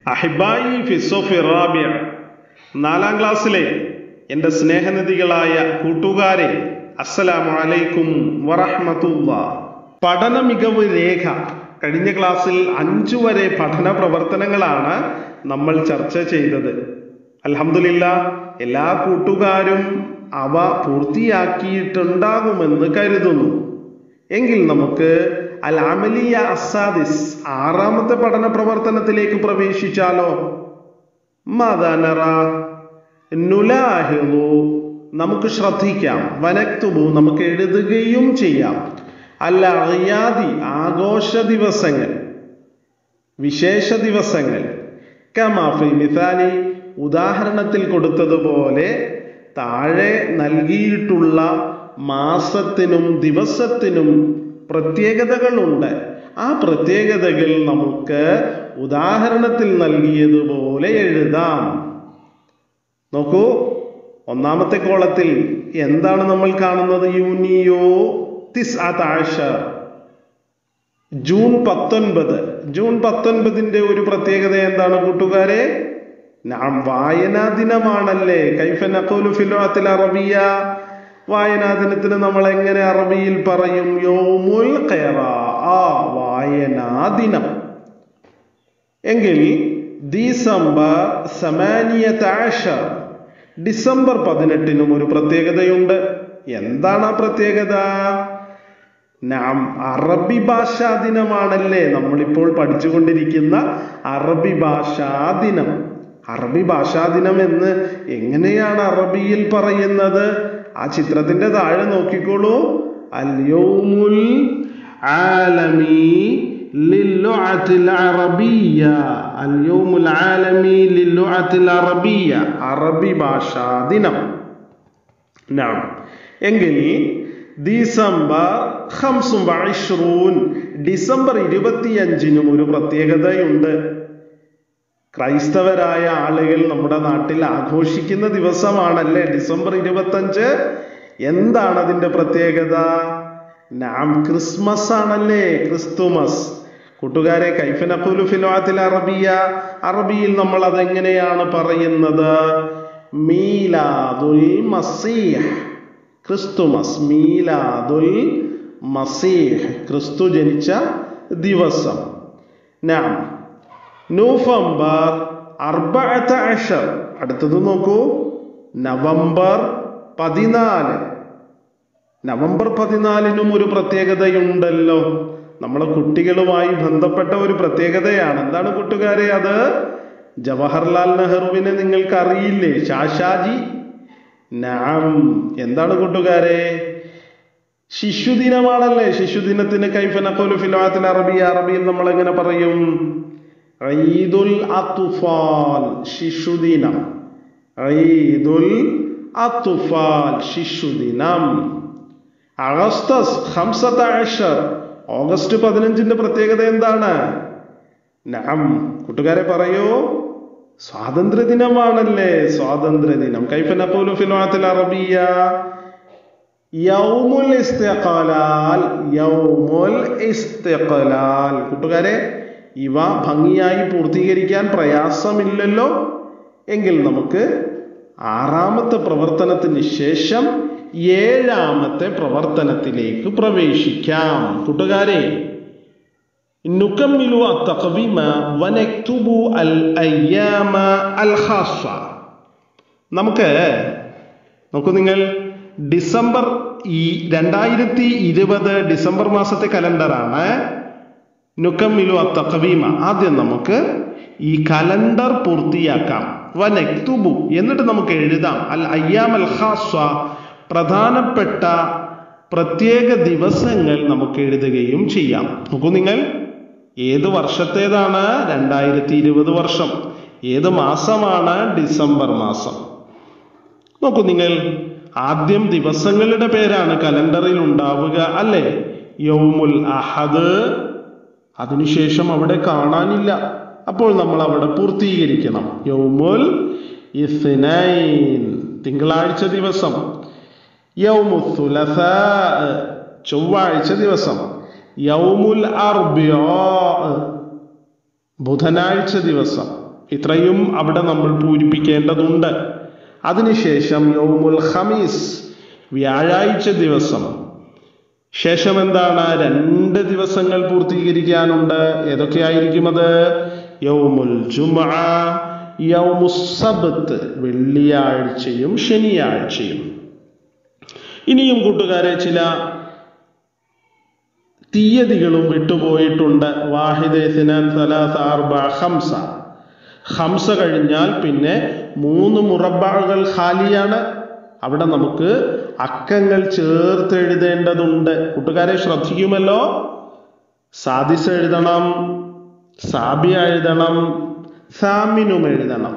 അഹിബായി ഫിസോഫി റാബിയ നാലാം ക്ലാസ്സിലെ എൻ്റെ സ്നേഹനിധികളായ കൂട്ടുകാരെ അസ്സലാമു അലൈക്കും വറഹ്മത്തുള്ള പഠന മികവ് രേഖ കഴിഞ്ഞ ക്ലാസ്സിൽ അഞ്ചു വരെ പഠന പ്രവർത്തനങ്ങളാണ് നമ്മൾ ചർച്ച ചെയ്തത് അൽഹംദുലില്ല എല്ലാ കൂട്ടുകാരും അവ പൂർത്തിയാക്കിയിട്ടുണ്ടാകുമെന്ന് കരുതുന്നു എങ്കിൽ നമുക്ക് അൽ അമലിയ അസാദിസ് ആറാമത്തെ പഠന പ്രവർത്തനത്തിലേക്ക് പ്രവേശിച്ചാലോ മദനറ നുലാഹിളു നമുക്ക് ശ്രദ്ധിക്കാം വനക്തുബു നമുക്ക് എഴുതുകയും ചെയ്യാം അല്ല അറിയാതി ആഘോഷ ദിവസങ്ങൾ വിശേഷ ദിവസങ്ങൾ കമാഫിൽ മിസാലി ഉദാഹരണത്തിൽ കൊടുത്തതുപോലെ താഴെ നൽകിയിട്ടുള്ള മാസത്തിനും ദിവസത്തിനും പ്രത്യേകതകളുണ്ട് ആ പ്രത്യേകതകൾ നമുക്ക് ഉദാഹരണത്തിൽ നൽകിയതുപോലെ എഴുതാം നോക്കൂ ഒന്നാമത്തെ കോളത്തിൽ എന്താണ് നമ്മൾ കാണുന്നത് യൂനിയോ തിസ് ആഷർ ജൂൺ പത്തൊൻപത് ജൂൺ പത്തൊൻപതിന്റെ ഒരു പ്രത്യേകത എന്താണ് കൂട്ടുകാരെ നാം വായനാ ദിനമാണല്ലേ കൈഫ നഖൂലു ഫിൽ ലുഗത്തിൽ അറബിയ വായനാ ദിനത്തിന് നമ്മൾ എങ്ങനെ അറബിയിൽ പറയും യോമുൽ ഖിറാഅ വായനാ ദിനം എങ്കിൽ ഡിസംബർ സമാനിയത്താഷർ ഡിസംബർ പതിനെട്ടിനും ഒരു പ്രത്യേകതയുണ്ട് എന്താണ് ആ പ്രത്യേകത നാം അറബി ഭാഷാ ദിനമാണല്ലേ നമ്മളിപ്പോൾ പഠിച്ചുകൊണ്ടിരിക്കുന്ന അറബി ഭാഷാ ദിനം അറബി ഭാഷാ ദിനം എന്ന് എങ്ങനെയാണ് അറബിയിൽ പറയുന്നത് ആ ചിത്രത്തിന്റെ താഴെ നോക്കിക്കോളൂ അല്യോമുൽ ആലമി للغة العربية اليوم العالمي للغة العربية അറബി ഭാഷാ ദിനം നാം എങ്കിൽ ഡിസംബർ ഹംസും വൈഷ്റൂൻ ഡിസംബർ ഇരുപത്തിയഞ്ചിനും ഒരു പ്രത്യേകതയുണ്ട് ക്രൈസ്തവരായ ആളുകൾ നമ്മുടെ നാട്ടിൽ ആഘോഷിക്കുന്ന ദിവസമാണല്ലേ ഡിസംബർ ഇരുപത്തഞ്ച് എന്താണ് അതിന്റെ പ്രത്യേകത നാം ക്രിസ്മസ് ആണല്ലേ ക്രിസ്തുമസ് കൂട്ടുകാരെ കൈഫനഖുലു ഫിലോത്തിൽ അറബിയ അറബിയിൽ നമ്മൾ അതെങ്ങനെയാണ് പറയുന്നത് മീലാദുൽ മസീഹ് ക്രിസ്തുമസ് മീലാദുൽ മസീഹ് ക്രിസ്തു ജനിച്ച ദിവസം നാം നവംബർ അർബഅത്ത അഷർ അടുത്തത് നോക്കൂ നവംബർ പതിനാല് നവംബർ പതിനാലിനും ഒരു പ്രത്യേകതയുണ്ടല്ലോ നമ്മളെ കുട്ടികളുമായി ബന്ധപ്പെട്ട ഒരു പ്രത്യേകതയാണ് എന്താണ് കൂട്ടുകാരെ അത് ജവഹർലാൽ നെഹ്റുവിനെ നിങ്ങൾക്ക് അറിയില്ലേ ഷാഷാജി നാം എന്താണ് കൂട്ടുകാരെ ശിശുദിനമാണല്ലേ ശിശുദിനത്തിന് കൈഫനഖുലു ഫിലോത്തിൽ അറബി അറബിയിൽ നമ്മൾ എങ്ങനെ പറയും ഈദുൽ അത്തുഫാൽ ശിശുദിനം ഈദുൽ അത്തുഫാൽ ശിശുദിനം അഗസ്റ്റസ് ഹംസത്ത അഷർ ഓഗസ്റ്റ് പതിനഞ്ചിന്റെ പ്രത്യേകത എന്താണ് നാം കൂട്ടുകാരെ പറയൂ സ്വാതന്ത്ര്യ ദിനമാണല്ലേ സ്വാതന്ത്ര്യ ദിനം കൈഫനഖൂലു ഫിലോത്തിൽ അറബിയ യൗമുൽ ഇസ്തിഖലാൽ യൗമുൽ ഇസ്തിഖലാൽ കൂട്ടുകാരെ ഇവ ഭംഗിയായി പൂർത്തീകരിക്കാൻ പ്രയാസമില്ലല്ലോ എങ്കിൽ നമുക്ക് ആറാമത്തെ പ്രവർത്തനത്തിന് ശേഷം ഏഴാമത്തെ പ്രവർത്തനത്തിലേക്ക് പ്രവേശിക്കാം കൂട്ടുകാരെ നുക്കമ്മിലു അത്തഖവീമ വനക്തുബു അൽ അയ്യാമ അൽ ഖാസ നമുക്ക് നോക്കൂ നിങ്ങൾ ഡിസംബർ ഈ രണ്ടായിരത്തി ഇരുപത് ഡിസംബർ മാസത്തെ കലണ്ടറാണ് നുക്കമ്മിലു അത്തഖവീമ ആദ്യം നമുക്ക് ഈ കലണ്ടർ പൂർത്തിയാക്കാം വനക്തുബു എന്നിട്ട് നമുക്ക് എഴുതാം അൽ അയ്യാം അൽ ഖാസ പ്രധാനപ്പെട്ട പ്രത്യേക ദിവസങ്ങൾ നമുക്ക് എഴുതുകയും ചെയ്യാം നോക്കൂ നിങ്ങൾ ഏത് വർഷത്തേതാണ് രണ്ടായിരത്തി ഇരുപത് വർഷം ഏത് മാസമാണ് ഡിസംബർ മാസം നോക്കൂ നിങ്ങൾ ആദ്യം ദിവസങ്ങളുടെ പേരാണ് കലണ്ടറിൽ ഉണ്ടാവുക അല്ലേ യൗമുൽ അഹദ് അതിനുശേഷം അവിടെ കാണാനില്ല അപ്പോൾ നമ്മൾ അവിടെ പൂർത്തീകരിക്കണം യൗമുൽ ഇസ്നൈൻ തിങ്കളാഴ്ച ദിവസം യൗമുത്തുലസ ചൊവ്വാഴ്ച ദിവസം യൗമുൽ അർബിയോ ബുധനാഴ്ച ദിവസം ഇത്രയും അവിടെ നമ്മൾ പൂരിപ്പിക്കേണ്ടതുണ്ട് അതിനുശേഷം യൗമുൽ ഖമീസ് വ്യാഴാഴ്ച ദിവസം ശേഷം എന്താണ് രണ്ട് ദിവസങ്ങൾ പൂർത്തീകരിക്കാനുണ്ട് ഏതൊക്കെയായിരിക്കും അത് യൗമുൽ ജുമഅ യൗമുസബത്ത് വെള്ളിയാഴ്ചയും ശനിയാഴ്ചയും ഇനിയും കൂട്ടുകാരെ ചില തീയതികളും വിട്ടുപോയിട്ടുണ്ട് വാഹിദ് സിനാൻ സലാസ് അർബ ഹംസ ഹംസ കഴിഞ്ഞാൽ പിന്നെ മൂന്ന് മുറബാകൾ ഖാലിയാണ് അവിടെ നമുക്ക് അക്കങ്ങൾ ചേർത്ത് എഴുതേണ്ടതുണ്ട് കൂട്ടുകാരെ ശ്രദ്ധിക്കുമല്ലോ സാദിസ് എഴുതണം സാബിയ എഴുതണം സാമിനും എഴുതണം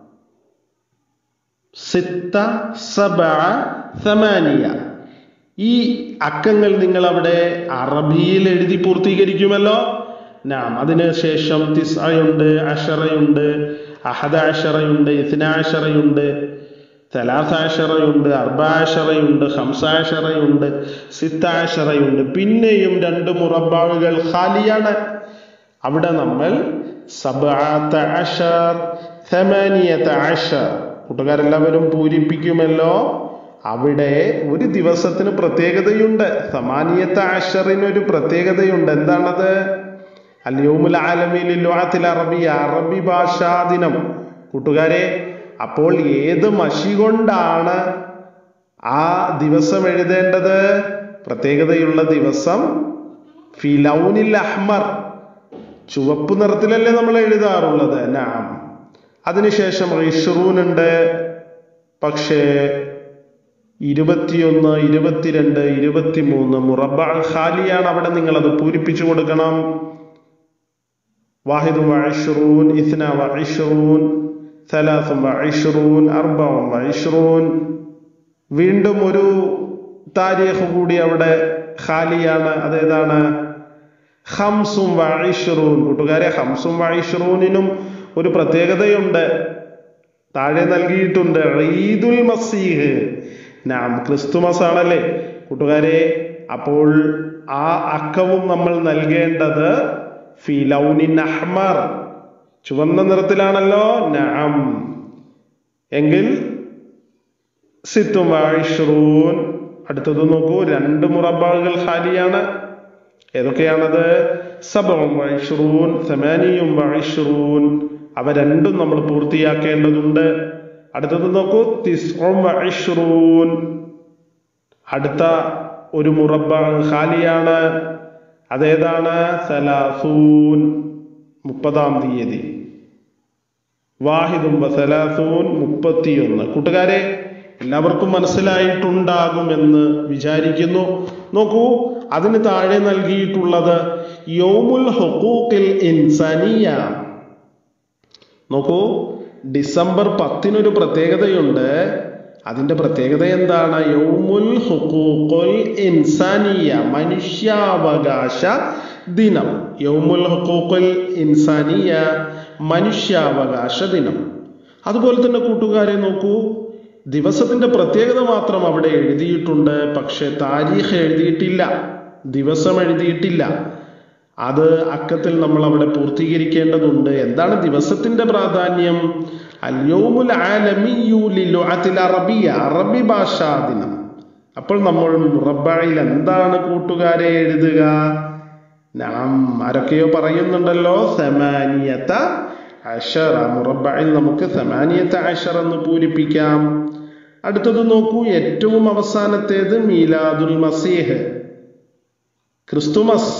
സിത്ത സബ സമാനിയ ഈ അക്കങ്ങൾ നിങ്ങൾ അവിടെ അറബിയിൽ എഴുതി പൂർത്തീകരിക്കുമല്ലോ നാം അതിനുശേഷം തിസയുണ്ട് അഷറയുണ്ട് അഹദാഷറയുണ്ട് ഇസ്നാഷറയുണ്ട് തലാസാഷറയുണ്ട് അർബാഷറയുണ്ട് ഹംസാഷറയുണ്ട് സിത്താഷറയുണ്ട് പിന്നെയും രണ്ട് മുറബാവുകൾ ഖാലിയാണ് അവിടെ നമ്മൾ സബഅത്ത അഷർ ഥമാനിയത്ത അഷർ കൂട്ടുകാരെല്ലാവരും പൂരിപ്പിക്കുമല്ലോ അവിടെ ഒരു ദിവസത്തിന് പ്രത്യേകതയുണ്ട് സമാനിയത്ത അഷറിന് ഒരു പ്രത്യേകതയുണ്ട് എന്താണത് അല്യോമുൽ ആലമീൽ ലുആത്തിൽ അറബി അറബി ഭാഷാ ദിനം കൂട്ടുകാരെ അപ്പോൾ ഏത് മഷി കൊണ്ടാണ് ആ ദിവസം എഴുതേണ്ടത് പ്രത്യേകതയുള്ള ദിവസം ഫിലൗനിൽ അഹ്മർ ചുവപ്പ് നിറത്തിലല്ലേ നമ്മൾ എഴുതാറുള്ളത് നാം അതിനുശേഷം ഇഷ്റൂൻ ഉണ്ട് പക്ഷേ ഇരുപത്തിയൊന്ന് ഇരുപത്തിരണ്ട് ഇരുപത്തിമൂന്ന് മുറബ ഖാലിയാണ് അവിടെ നിങ്ങൾ അത് പൂരിപ്പിച്ചു കൊടുക്കണം വാഹിദ് വഇഷ്റൂൻ ഇസ്ന വഇഷ്റൂൻ ثلاث وعشرون أربع وعشرون വീണ്ടും ഒരു താരീഖ് കൂടി അവിടെ ഖാലിയാണ് അതേതാണ് ഹംസും വൈഷറൂൻ കൂട്ടുകാരെ ഹംസും വൈഷറൂനിനും ഒരു പ്രത്യേകതയുണ്ട് താഴെ നൽകിയിട്ടുണ്ട് ഈദുൽ മസീഹ് നാം ക്രിസ്തുമസ് ആണല്ലേ കൂട്ടുകാരെ അപ്പോൾ ആ അക്കവും നമ്മൾ നൽകേണ്ടത് ഫിലൗനിൻ അഹ്മർ ചുവന്ന നിറത്തിലാണല്ലോ നാം എങ്കിൽ സിത്തും വായിഷ്റൂൻ അടുത്തത് നോക്കൂ രണ്ട് മുറബാകൾ ഖാലിയാണ് ഏതൊക്കെയാണത് സബവും വൈഷ്റൂൻ സമാനിയും വൈഷ്റൂൻ അവ രണ്ടും നമ്മൾ പൂർത്തിയാക്കേണ്ടതുണ്ട് അടുത്തത് നോക്കൂ തിസ്ഉം വൈഷ്റൂൻ അടുത്ത ഒരു മുറബ ഖാലിയാണ് അതേതാണ് സലാസൂൻ മുപ്പതാം തീയതി വാഹിദും വസലാസൂൻ മുപ്പത്തിയൊന്ന് കൂട്ടുകാരെ എല്ലാവർക്കും മനസ്സിലായിട്ടുണ്ടാകുമെന്ന് വിചാരിക്കുന്നു നോക്കൂ അതിന് താഴെ നൽകിയിട്ടുള്ളത് യോമുൽ ഹുക്കൂക്കിൽ ഇൻസാനിയ നോക്കൂ ഡിസംബർ പത്തിനൊരു പ്രത്യേകതയുണ്ട് അതിന്റെ പ്രത്യേകത എന്താണ് യൗമുൽ ഹുക്കൂഖുൽ ഇൻസാനിയ മനുഷ്യാവകാശ ദിനം യൗമുൽ ഹുക്കൂഖുൽ ഇൻസാനിയ മനുഷ്യാവകാശ ദിനം അതുപോലെ തന്നെ കൂട്ടുകാരെ നോക്കൂ ദിവസത്തിന്റെ പ്രത്യേകത മാത്രം അവിടെ എഴുതിയിട്ടുണ്ട് പക്ഷെ താരീഖ് എഴുതിയിട്ടില്ല ദിവസം എഴുതിയിട്ടില്ല അത് അക്കത്തിൽ നമ്മൾ അവിടെ പൂർത്തീകരിക്കേണ്ടതുണ്ട് എന്താണ് ദിവസത്തിന്റെ പ്രാധാന്യം അല്യോമുൽ ആലമിയു ലിലുഅത്തിൽ അറബിയ അറബി ഭാഷാ ദിനം അപ്പോൾ നമ്മൾ മുറബയിൽ എന്താണ് കൂട്ടുകാരെ എഴുതുക നാം ആരൊക്കെയോ പറയുന്നുണ്ടല്ലോ സമാനിയത്ത അഷറ മുറബയിൽ നമുക്ക് സമാനിയത്ത അഷർ എന്ന് പൂരിപ്പിക്കാം അടുത്തത് നോക്കൂ ഏറ്റവും അവസാനത്തേത് മീലാദുൽ മസീഹ് ക്രിസ്തുമസ്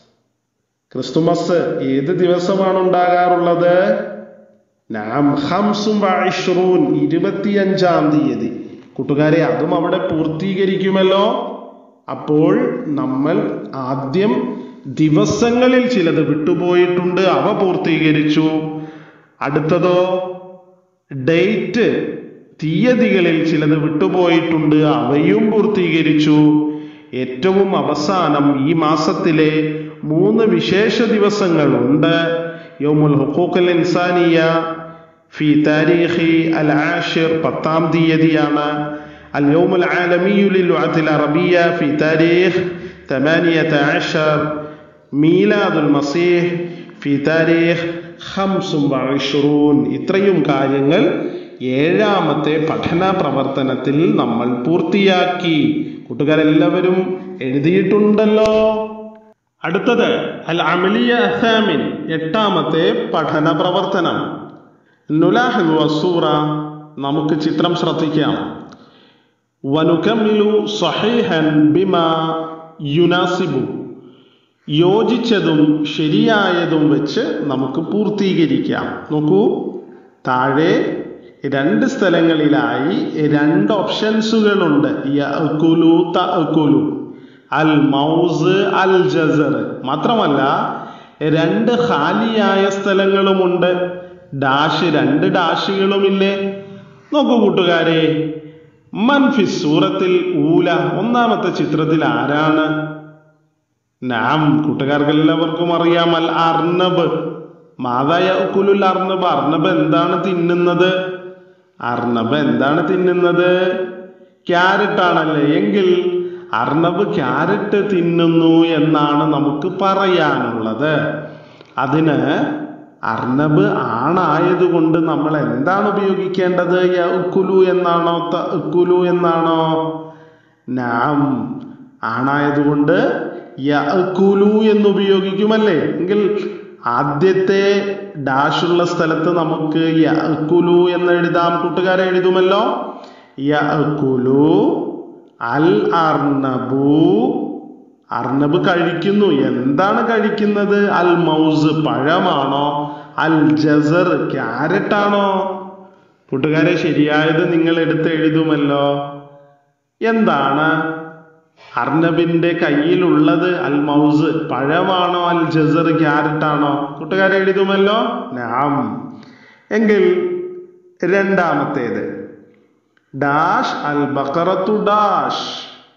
ക്രിസ്തുമസ് ഏത് ദിവസമാണ് ഉണ്ടാകാറുള്ളത് നാം ഹംസും വൈഷ്റൂൻ ഇരുപത്തിയഞ്ചാം തീയതി കൂട്ടുകാരെ അതും അവിടെ പൂർത്തീകരിക്കുമല്ലോ അപ്പോൾ നമ്മൾ ആദ്യം ദിവസങ്ങളിൽ ചിലത് വിട്ടുപോയിട്ടുണ്ട് അവ പൂർത്തീകരിച്ചു അടുത്തതോ ഡേറ്റ് തീയതികളിൽ ചിലത് വിട്ടുപോയിട്ടുണ്ട് അവയും പൂർത്തീകരിച്ചു ഏറ്റവും അവസാനം ഈ മാസത്തിലെ മൂന്ന് വിശേഷ ദിവസങ്ങളുണ്ട് യൗമുൽ ഹുഖൂഖൽ ഇൻസാനിയ ഫി താരീഖി അൽ ആഷിർ പത്താം തീയതിയാണ് അൽ യൗമുൽ ആലമിയു ലിൽ അറബിയ ഫി താരീഖ് ثمانية عشر ميلاد المسيح في تاريخ ഹംസും വഇശ്റൂൻ ഇത്രയും കാര്യങ്ങൾ ഏഴാമത്തെ പഠന പ്രവർത്തനത്തിൽ നമ്മൾ പൂർത്തിയാക്കി കൂട്ടുകാരെല്ലാവരും എഴുതിയിട്ടുണ്ടല്ലോ അടുത്തത് അൽ അമലിയ അസാമിൻ എട്ടാമത്തെ പഠന പ്രവർത്തനം നുലാഹിദു അസൂറ നമുക്ക് ചിത്രം ശ്രദ്ധിക്കാം വനുകമ്മിലു സഹീഹൻ ബിമ യുനാസിബു യോജിച്ചതും ശരിയായതും വെച്ച് നമുക്ക് പൂർത്തീകരിക്കാം നോക്കൂ താഴെ രണ്ട് സ്ഥലങ്ങളിലായി രണ്ട് ഓപ്ഷൻസുകളുണ്ട് യഅ്കുലു തഅ്കുലു അൽ മൗസ് അൽ ജസർ മാത്രമല്ല രണ്ട് ഖാലിയായ സ്ഥലങ്ങളുമുണ്ട് ഡാഷ് രണ്ട് ഡാഷുകളുമില്ലേ നോക്കൂ കൂട്ടുകാരെ മൻഫി സൂറത്തിൽ ഊല ഒന്നാമത്തെ ചിത്രത്തിൽ ആരാണ് നാം കൂട്ടുകാർക്ക് എല്ലാവർക്കും അറിയാം അൽ അർണബ് മാതായ കുലുൽ അർണബ് അർണബ് എന്താണ് തിന്നുന്നത് അർണബ് എന്താണ് തിന്നുന്നത് ക്യാരറ്റ് ആണല്ലേ എങ്കിൽ അർണബ് ക്യാരറ്റ് തിന്നുന്നു എന്നാണ് നമുക്ക് പറയാനുള്ളത് അതിന് അർണബ് ആണായതുകൊണ്ട് നമ്മൾ എന്താണ് ഉപയോഗിക്കേണ്ടത് യഉക്കുലു എന്നാണോ തഉക്കുലു എന്നാണോ നാം ആണായതുകൊണ്ട് യഅ്കുലു എന്ന് ഉപയോഗിക്കുമല്ലേ എങ്കിൽ ആദ്യത്തെ ഡാഷുള്ള സ്ഥലത്ത് നമുക്ക് യഅ്കുലു എന്ന് എഴുതാം കൂട്ടുകാരെ എഴുതുമല്ലോ യഅ്കുലു അൽ അർണബു അർണബ് കഴിക്കുന്നു എന്താണ് കഴിക്കുന്നത് അൽ മൗസ് പഴമാണോ അൽ ജസർ ക്യാരറ്റ് ആണോ കൂട്ടുകാരെ ശരിയായത് നിങ്ങൾ എടുത്ത് എഴുതുമല്ലോ എന്താണ് അർണബിന്റെ കയ്യിലുള്ളത് അൽ മൗസ് പഴമാണോ അൽ ജസർ ക്യാരറ്റ് ആണോ കൂട്ടുകാരെ എഴുതുമല്ലോ നാം എങ്കിൽ രണ്ടാമത്തേത് ഡാഷ് അൽ ബക്കറത്തു ഡാഷ്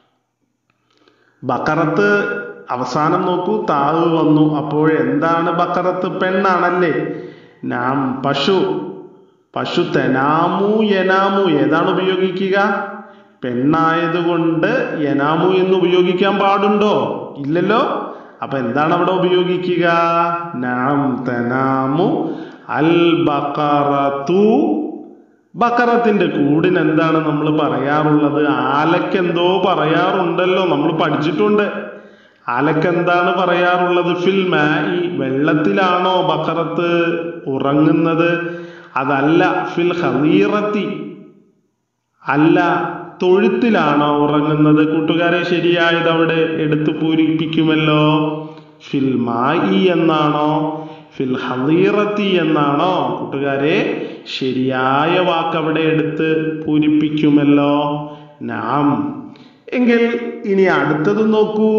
ബക്കറത്ത് അവസാനം നോക്കൂ താവ് വന്നു അപ്പോൾ എന്താണ് ബക്കറത്ത് പെണ്ണാണല്ലേ നാം പശു പശു തെനാമു യനാമു ഏതാണ് ഉപയോഗിക്കുക പെണ്ണായതുകൊണ്ട് യനാമു എന്ന് ഉപയോഗിക്കാൻ പാടുണ്ടോ ഇല്ലല്ലോ അപ്പൊ എന്താണ് അവിടെ ഉപയോഗിക്കുക നാം തെനാമു അൽ ബക്കറത്തു ബക്കറത്തിന്റെ കൂടിന് എന്താണ് നമ്മൾ പറയാറുള്ളത് ആലക്ക് എന്തോ പറയാറുണ്ടല്ലോ നമ്മൾ പഠിച്ചിട്ടുണ്ട് ആലക്ക് എന്താണ് പറയാറുള്ളത് ഫിൽ ഈ വെള്ളത്തിലാണോ ബക്കറത്ത് ഉറങ്ങുന്നത് അതല്ല ഫിൽ ഹലീറത്തി അല്ല തൊഴുത്തിലാണോ ഉറങ്ങുന്നത് കൂട്ടുകാരെ ശരിയായത് അവിടെ എടുത്തു പൂരിപ്പിക്കുമല്ലോ ഫിൽ മായി എന്നാണോ ഫിൽ ഹലീറത്തി എന്നാണോ കൂട്ടുകാരെ ശരിയായ വാക്ക് അവിടെ എടുത്ത് പൂരിപ്പിക്കുമല്ലോ നാം എങ്കിൽ ഇനി അടുത്തത് നോക്കൂ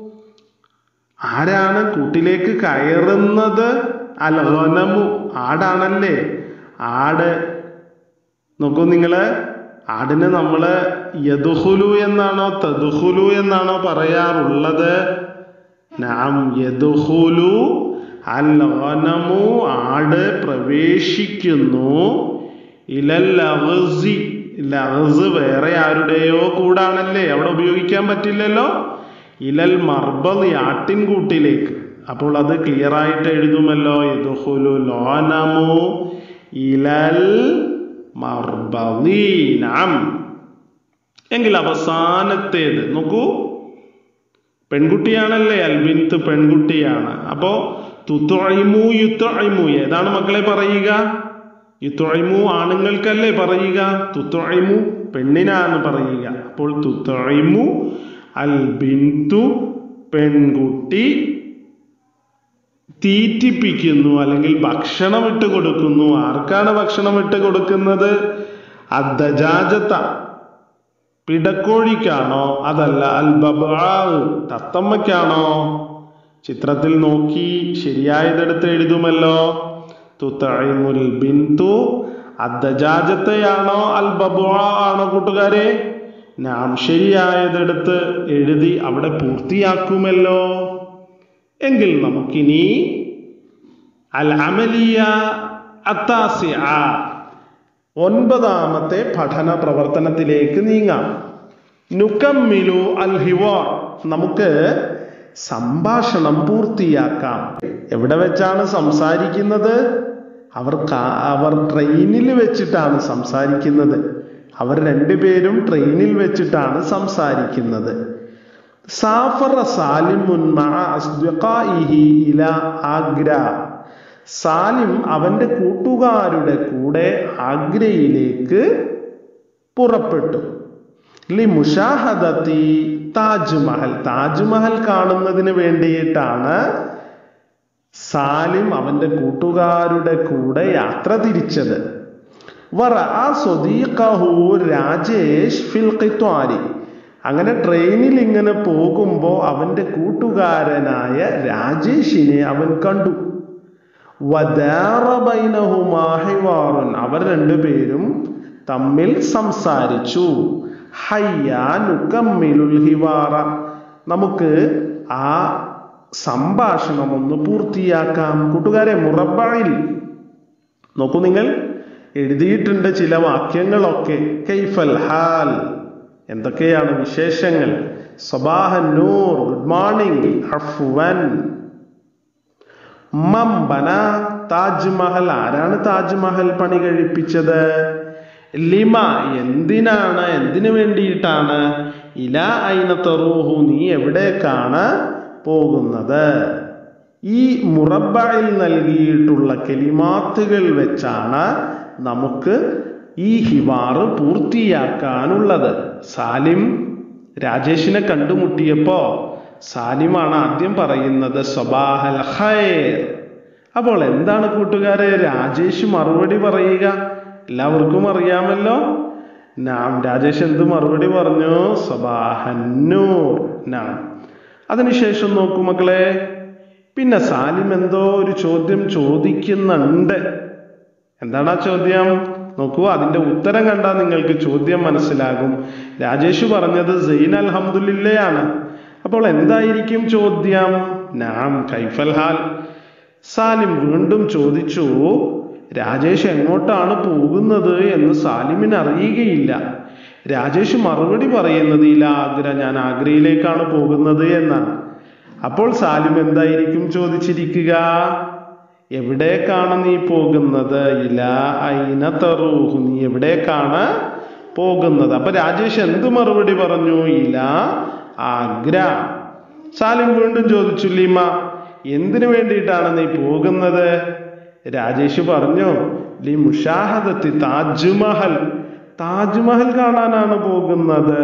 ആരാണ് കൂട്ടിലേക്ക് കയറുന്നത് അൽ ഗനമു ആടാണല്ലേ ആട് നോക്കൂ നിങ്ങള് ആടിന് നമ്മള് യദുഹുലു എന്നാണോ തദുഹുലു എന്നാണോ പറയാറുള്ളത് നാം യദുഹുലു അൽ ഗനമു ആട് പ്രവേശിക്കുന്നു ഇലൽ ലഗ്സി ലഗ്സ് വേറെ ആരുടെയോ കൂടാണല്ലേ അവിടെ ഉപയോഗിക്കാൻ പറ്റില്ലല്ലോ ഇലൽ മർബൽ ആട്ടിൻകൂട്ടിലേക്ക് അപ്പോൾ അത് ക്ലിയർ ആയിട്ട് എഴുതുമല്ലോ യദുഹുലു ലോനമു ഇലൽ മർബലീനാം എങ്കിൽ അവസാനത്തേത് നോക്കൂ പെൺകുട്ടിയാണല്ലേ അൽബിൻത്ത് പെൺകുട്ടിയാണ് അപ്പോ തുത്തൊഴിമു യുത്തൊഴിമു ഏതാണ് മക്കളെ പറയുക യുത്തൊഴിമു ആണുങ്ങൾക്കല്ലേ പറയുക തുത്തൊഴിമു പെണ്ണിനാണ് പറയുക അപ്പോൾ തുത്തൊഴിമു അൽബിന്തു പെൺകുട്ടി തീറ്റിപ്പിക്കുന്നു അല്ലെങ്കിൽ ഭക്ഷണം ഇട്ട് കൊടുക്കുന്നു ആർക്കാണ് ഭക്ഷണം ഇട്ട് കൊടുക്കുന്നത് അദ്ദജാജത്ത പിടക്കോഴിക്കാണോ അതല്ല അൽ ബബാവ് തത്തമ്മയ്ക്കാണോ ചിത്രത്തിൽ നോക്കി ശരിയായതെടുത്ത് എഴുതുമല്ലോ തുത്തഴിമുൽ ബിന്തു അദ്ദജാജത്തെയാണോ അൽ ബബുവ ആണോ കൂട്ടുകാരെ നാം ശരിയായതെടുത്ത് എഴുതി അവിടെ പൂർത്തിയാക്കുമല്ലോ എങ്കിൽ നമുക്കിനി അൽ അമലിയ അത്താസിഅ ഒൻപതാമത്തെ പഠന പ്രവർത്തനത്തിലേക്ക് നീങ്ങാം നുക്കമ്മിലു അൽ ഹിവാർ നമുക്ക് സംഭാഷണം പൂർത്തിയാക്കാം എവിടെ വെച്ചാണ് സംസാരിക്കുന്നത് അവർ കാ- അവർ ട്രെയിനിൽ വെച്ചിട്ടാണ് സംസാരിക്കുന്നത് അവർ രണ്ടുപേരും ട്രെയിനിൽ വെച്ചിട്ടാണ് സംസാരിക്കുന്നത് സാഫറ സാലിമുൻ മഅ അസ്ദിഖാഇഹി ഇല ആഗ്ര സാലിം അവന്റെ കൂട്ടുകാരുടെ കൂടെ ആഗ്രയിലേക്ക് പുറപ്പെട്ടു ലി മുഷാഹദത്തി താജ്മഹൽ താജ്മഹൽ കാണുന്നതിന് വേണ്ടിയിട്ടാണ് സാലിം അവന്റെ കൂട്ടുകാരുടെ കൂടെ യാത്ര തിരിച്ചത് വറഅ സ്വദീഖഹു രാജേഷ് ഫിൽ ഖിത്വാരി അങ്ങനെ ട്രെയിനിൽ ഇങ്ങനെ പോകുമ്പോൾ അവന്റെ കൂട്ടുകാരനായ രാജേഷിനെ അവൻ കണ്ടു വദാറ ബൈനഹുമാ ഹിവാറുൻ അവർ രണ്ടുപേരും തമ്മിൽ സംസാരിച്ചു ഹയ്യാ നുക്കമ്മിലുൽ ഹിവാറ നമുക്ക് ആ സംഭാഷണം ഒന്ന് പൂർത്തിയാക്കാം കൂട്ടുകാരെ മുറബയിൽ നോക്കൂ നിങ്ങൾ എഴുതിയിട്ടുണ്ട് ചില വാക്യങ്ങളൊക്കെ കൈഫൽ ഹാൽ എന്തൊക്കെയാണ് വിശേഷങ്ങൾ സബാഹൻ നൂർ ഗുഡ് മോർണിംഗ് അഫ്വൻ മംബന താജ്മഹൽ ആരാണ് താജ്മഹൽ പണി കഴിപ്പിച്ചത് ലിമ എന്തിനാണ് എന്തിനു വേണ്ടിയിട്ടാണ് ഇല ഐന തറൂഹു നീ എവിടേക്കാണ് പോകുന്നത് ഈ മുറബയിൽ നൽകിയിട്ടുള്ള കെലിമാത്തുകൾ വെച്ചാണ് നമുക്ക് ഈ ഹിവാറ് പൂർത്തിയാക്കാനുള്ളത് സാലിം രാജേഷിനെ കണ്ടുമുട്ടിയപ്പോ സാലിമാണ് ആദ്യം പറയുന്നത് സ്വബാഹൽ ഖൈർ അപ്പോൾ എന്താണ് കൂട്ടുകാരെ രാജേഷ് മറുപടി പറയുക എല്ലാവർക്കും അറിയാമല്ലോ നാം രാജേഷ് എന്ത് മറുപടി പറഞ്ഞു സ്വബാഹന്നൂർ നാം അതിനുശേഷം നോക്കൂ മക്കളെ പിന്നെ സാലിം എന്തോ ഒരു ചോദ്യം ചോദിക്കുന്നുണ്ട് എന്താണ് ആ ചോദ്യം നോക്കൂ അതിന്റെ ഉത്തരം കണ്ടാൽ നിങ്ങൾക്ക് ചോദ്യം മനസ്സിലാകും രാജേഷ് പറഞ്ഞത് സൈൻ അൽഹംദുലില്ലയാണ് അപ്പോൾ എന്തായിരിക്കും ചോദ്യം നാം കൈഫൽ ഹാൽ സാലിം വീണ്ടും ചോദിച്ചു രാജേഷ് എങ്ങോട്ടാണ് പോകുന്നത് എന്ന് സാലിമിന് അറിയുകയില്ല രാജേഷ് മറുപടി പറയുന്നത് ഇല്ല ആഗ്ര ഞാൻ ആഗ്രയിലേക്കാണ് പോകുന്നത് എന്നാണ് അപ്പോൾ സാലിം എന്തായിരിക്കും ചോദിച്ചിരിക്കുക എവിടേക്കാണ് നീ പോകുന്നത് ഇല ഐന തറൂഹു നീ എവിടേക്കാണ് പോകുന്നത് അപ്പൊ രാജേഷ് എന്ത് മറുപടി പറഞ്ഞു ഇല ആഗ്ര സാലിം വീണ്ടും ചോദിച്ചു ലീമ എന്തിനു വേണ്ടിയിട്ടാണ് നീ പോകുന്നത് രാജേഷ് പറഞ്ഞു ലി മുഷാഹദത്തി താജ്മഹൽ താജ്മഹൽ കാണാനാണ് പോകുന്നത്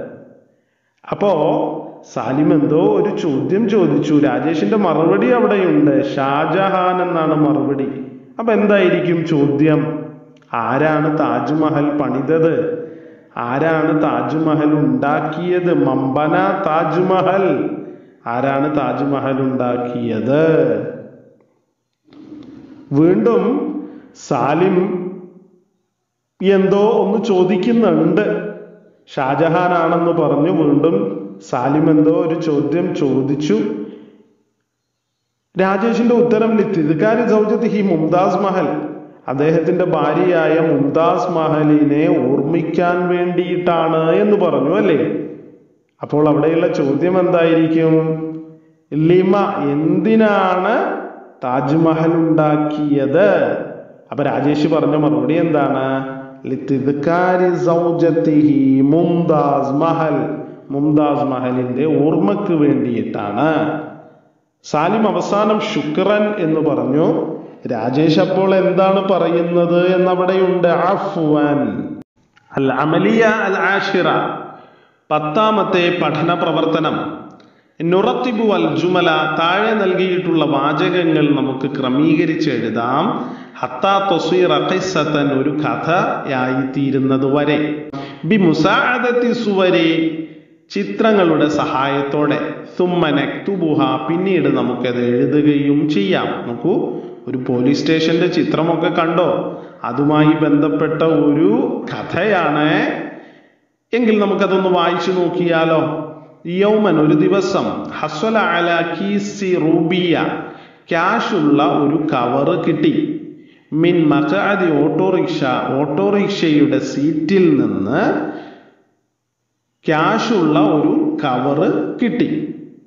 അപ്പോ സാലിം എന്തോ ഒരു ചോദ്യം ചോദിച്ചു രാജേഷിന്റെ മറുപടി അവിടെയുണ്ട് ഷാജഹാൻ എന്നാണ് മറുപടി അപ്പൊ എന്തായിരിക്കും ചോദ്യം ആരാണ് താജ്മഹൽ പണിതത് ആരാണ് താജ്മഹൽ ഉണ്ടാക്കിയത് മമ്പന താജ്മഹൽ ആരാണ് താജ്മഹൽ ഉണ്ടാക്കിയത് വീണ്ടും സാലിം എന്തോ ഒന്ന് ചോദിക്കുന്നുണ്ട് ഷാജഹാൻ ആണെന്ന് പറഞ്ഞു വീണ്ടും സാലിം എന്തോ ഒരു ചോദ്യം ചോദിച്ചു രാജേഷിന്റെ ഉത്തരം ലിത്തിദ്കാരി സൗജത്ത് ഹി മുംതാസ് മഹൽ അദ്ദേഹത്തിന്റെ ഭാര്യയായ മുംതാസ് മഹലിനെ ഓർമ്മിക്കാൻ വേണ്ടിയിട്ടാണ് എന്ന് പറഞ്ഞു അല്ലേ അപ്പോൾ അവിടെയുള്ള ചോദ്യം എന്തായിരിക്കും ലിമ എന്തിനാണ് താജ്മഹൽ ഉണ്ടാക്കിയത് അപ്പൊ രാജേഷ് പറഞ്ഞ മറുപടി എന്താണ് ലിത്തിദ്കാരി സൗജത്തിഹി മുംതാസ് മഹൽ മുംതാസ് മഹലിന്റെ ഓർമ്മക്ക് വേണ്ടിയിട്ടാണ് സാലിം അവസാനം ശുക്രൻ എന്ന് പറഞ്ഞു രാജേഷ് അപ്പോൾ എന്താണ് പറയുന്നത് എന്നവിടെയുണ്ട് അഫ്വൻ അൽ അമലിയ അൽ ആഷിറ പത്താമത്തെ പഠന പ്രവർത്തനം നുറത്തിബു അൽ ജുമല താഴെ നൽകിയിട്ടുള്ള വാചകങ്ങൾ നമുക്ക് ക്രമീകരിച്ച് എഴുതാം ഹത്താ തൊസീറ ഖിസ്സത്തൻ ഒരു കഥയായി തീരുന്നത് വരെ ബി മുസാഅദത്തി സുവരെ ചിത്രങ്ങളുടെ സഹായത്തോടെ സുമ്മനക്തുബുഹ പിന്നീട് നമുക്കത് എഴുതുകയും ചെയ്യാം നോക്കൂ ഒരു പോലീസ് സ്റ്റേഷന്റെ ചിത്രമൊക്കെ കണ്ടോ അതുമായി ബന്ധപ്പെട്ട ഒരു കഥയാണ് എങ്കിൽ നമുക്കതൊന്ന് വായിച്ചു നോക്കിയാലോ യൗമൻ ഒരു ദിവസം ഹസ്വല അല കീസി റൂബിയ ക്യാഷ് ഉള്ള ഒരു കവറ് കിട്ടി മിൻ മഖാദി ഓട്ടോറിക്ഷ ഓട്ടോറിക്ഷയുടെ സീറ്റിൽ നിന്ന് ക്യാഷ് ഉള്ള ഒരു കവറ് കിട്ടി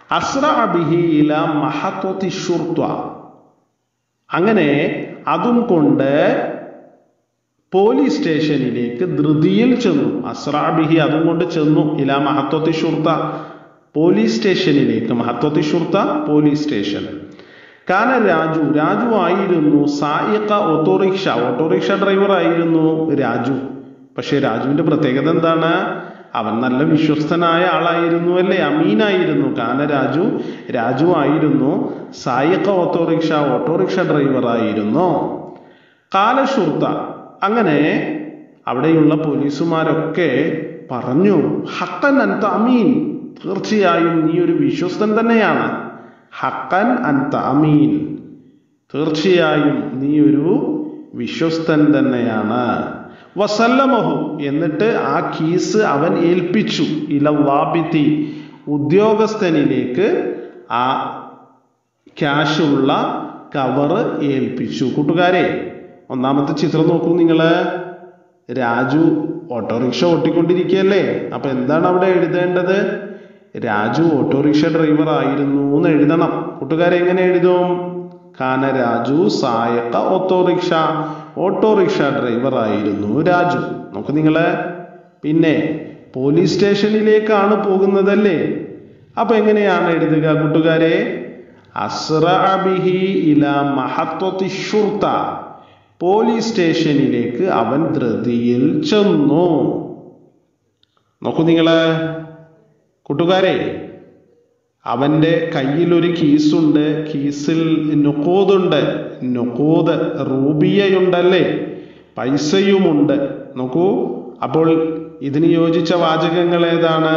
അസ്ര ബിഹി ഇല മഹത്വത്തി ഷുർത്ത അങ്ങനെ അതും കൊണ്ട് പോലീസ് സ്റ്റേഷനിലേക്ക് ധൃതിയിൽ ചെന്നു അസ്രാബിഹി അതും കൊണ്ട് ചെന്നു ഇല മഹത്വത്തി ഷുർത്ത പോലീസ് സ്റ്റേഷനിലേക്ക് മഹത്വത്തി ഷുർത്ത പോലീസ് സ്റ്റേഷൻ കാന രാജു രാജു ആയിരുന്നു സായിക്ക ഓട്ടോറിക്ഷ ഓട്ടോറിക്ഷ ഡ്രൈവർ ആയിരുന്നു രാജു പക്ഷെ രാജുവിന്റെ പ്രത്യേകത എന്താണ് അവൻ നല്ല വിശ്വസ്തനായ ആളായിരുന്നു അല്ലേ അമീനായിരുന്നു കാന രാജു രാജു ആയിരുന്നു സായിക്ക ഓട്ടോറിക്ഷ ഓട്ടോറിക്ഷ ഡ്രൈവർ ആയിരുന്നു കാലശുർത്ത അങ്ങനെ അവിടെയുള്ള പോലീസുമാരൊക്കെ പറഞ്ഞു ഹക്കൻ അൻത അമീൻ തീർച്ചയായും നീ ഒരു വിശ്വസ്തൻ തന്നെയാണ് ഹക്കൻ അൻത അമീൻ തീർച്ചയായും നീ ഒരു വിശ്വസ്തൻ തന്നെയാണ് വസല്ലമഹു എന്നിട്ട് ആ കീസ് അവൻ ഏൽപ്പിച്ചു ഇലവാബിത്തി ഉദ്യോഗസ്ഥനിലേക്ക് ആ ക്യാഷ് ഉള്ള കവറ് ഏൽപ്പിച്ചു കൂട്ടുകാരെ ഒന്നാമത്തെ ചിത്രം നോക്കൂ നിങ്ങൾ രാജു ഓട്ടോറിക്ഷ ഓട്ടിക്കൊണ്ടിരിക്കുകയല്ലേ അപ്പൊ എന്താണ് അവിടെ എഴുതേണ്ടത് രാജു ഓട്ടോറിക്ഷ ഡ്രൈവർ ആയിരുന്നു എന്ന് എഴുതണം കൂട്ടുകാരെ എങ്ങനെ എഴുതും കാന രാജു സായക്ക ഓട്ടോറിക്ഷ ഓട്ടോറിക്ഷ ഡ്രൈവർ ആയിരുന്നു രാജു നോക്ക് നിങ്ങള് പിന്നെ പോലീസ് സ്റ്റേഷനിലേക്കാണ് പോകുന്നതല്ലേ അപ്പൊ എങ്ങനെയാണ് എഴുതുക കൂട്ടുകാരെ അസ്രഅബിഹി ഇല മഹത്വത്തി ഷുർത്ത പോലീസ് സ്റ്റേഷനിലേക്ക് അവൻ ധൃതിയിൽ ചെന്നു നോക്കൂ നിങ്ങള് കൂട്ടുകാരെ അവന്റെ കയ്യിൽ ഒരു കീസുണ്ട് കീസിൽ നുക്കോതുണ്ട് നുക്കോത് റൂബിയയുണ്ടല്ലേ പൈസയുമുണ്ട് നോക്കൂ അപ്പോൾ ഇതിന് യോജിച്ച വാചകങ്ങൾ ഏതാണ്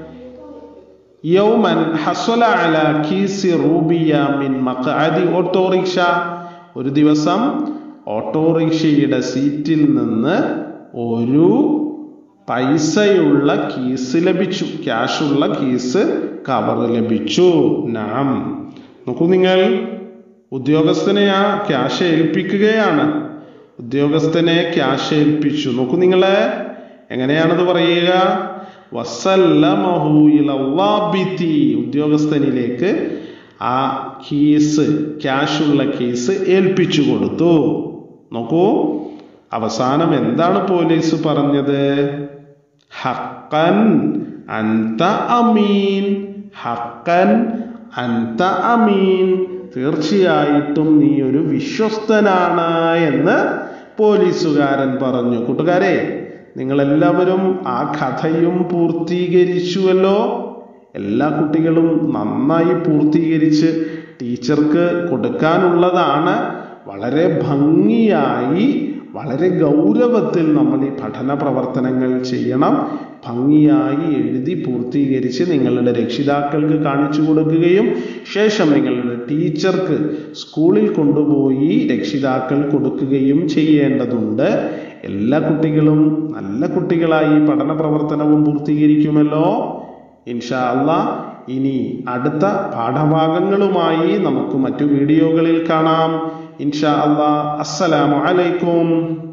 യൗമൻ ഹസ്വല അല കീസി റൂബിയ മിൻ മഖഅദി ഓട്ടോറിക്ഷ ഒരു ദിവസം ഓട്ടോറിക്ഷയുടെ സീറ്റിൽ നിന്ന് ഒരു പൈസയുള്ള കീസ് ലഭിച്ചു ക്യാഷുള്ള കീസ് കവർ ലഭിച്ചു നാം നോക്കൂ നിങ്ങൾ ഉദ്യോഗസ്ഥനെ ആ ക്യാഷ് ഏൽപ്പിക്കുകയാണ് ഉദ്യോഗസ്ഥനെ ക്യാഷ് ഏൽപ്പിച്ചു നോക്കൂ നിങ്ങളെ എങ്ങനെയാണത് പറയുക വസല്ലമഹു ഇലല്ലാബിത്തി ഉദ്യോഗസ്ഥനിലേക്ക് ആ കീസ് ക്യാഷുള്ള കേസ് ഏൽപ്പിച്ചു കൊടുത്തു നോക്കൂ അവസാനം എന്താണ് പോലീസ് പറഞ്ഞത് ഹക്കൻ അന്ത അമീൻ ഹക്കൻ അന്ത അമീൻ തീർച്ചയായിട്ടും നീ ഒരു വിശ്വസ്തനാണ് എന്ന് പോലീസുകാരൻ പറഞ്ഞു കൂട്ടുകാരെ നിങ്ങളെല്ലാവരും ആ കഥയും പൂർത്തീകരിച്ചുവല്ലോ എല്ലാ കുട്ടികളും നന്നായി പൂർത്തീകരിച്ച് ടീച്ചർക്ക് കൊടുക്കാനുള്ളതാണ് വളരെ ഭംഗിയായി വളരെ ഗൗരവത്തിൽ നമ്മൾ ഈ പഠന പ്രവർത്തനങ്ങൾ ചെയ്യണം ഭംഗിയായി എഴുതി പൂർത്തീകരിച്ച് നിങ്ങളുടെ രക്ഷിതാക്കൾക്ക് കാണിച്ചു കൊടുക്കുകയും ശേഷം നിങ്ങളുടെ ടീച്ചർക്ക് സ്കൂളിൽ കൊണ്ടുപോയി രക്ഷിതാക്കൾ കൊടുക്കുകയും ചെയ്യേണ്ടതുണ്ട് എല്ലാ കുട്ടികളും നല്ല കുട്ടികളായി പഠന പ്രവർത്തനവും പൂർത്തീകരിക്കുമല്ലോ ഇൻഷാ അല്ല ഇനി അടുത്ത പാഠഭാഗങ്ങളുമായി നമുക്ക് മറ്റു വീഡിയോകളിൽ കാണാം ഇൻഷാ അല്ലാ അസ്സലാമു അലൈക്കും